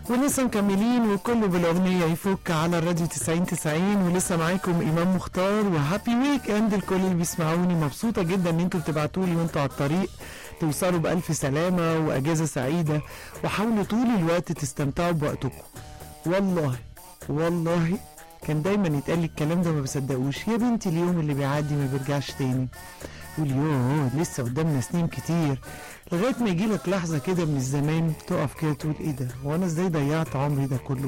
ولسه مكملين وكله بالاغنيه يفك على الراديو 90 90 ولسه معاكم امام مختار وهابي ويك اند الكل اللي بيسمعوني مبسوطه جدا ان انتوا بتبعتوا لي وانتوا على الطريق توصلوا بالف سلامه واجازه سعيده وحاولوا طول الوقت تستمتعوا بوقتكم والله والله كان دايما يتقال لي الكلام ده ما بصدقوش يا بنتي اليوم اللي بيعدي ما بيرجعش تاني تقول يوه لسه قدامنا سنين كتير لغايه ما يجي لك لحظه كده من الزمان تقف كده تقول ايه ده وانا ازاي ضيعت عمري ده كله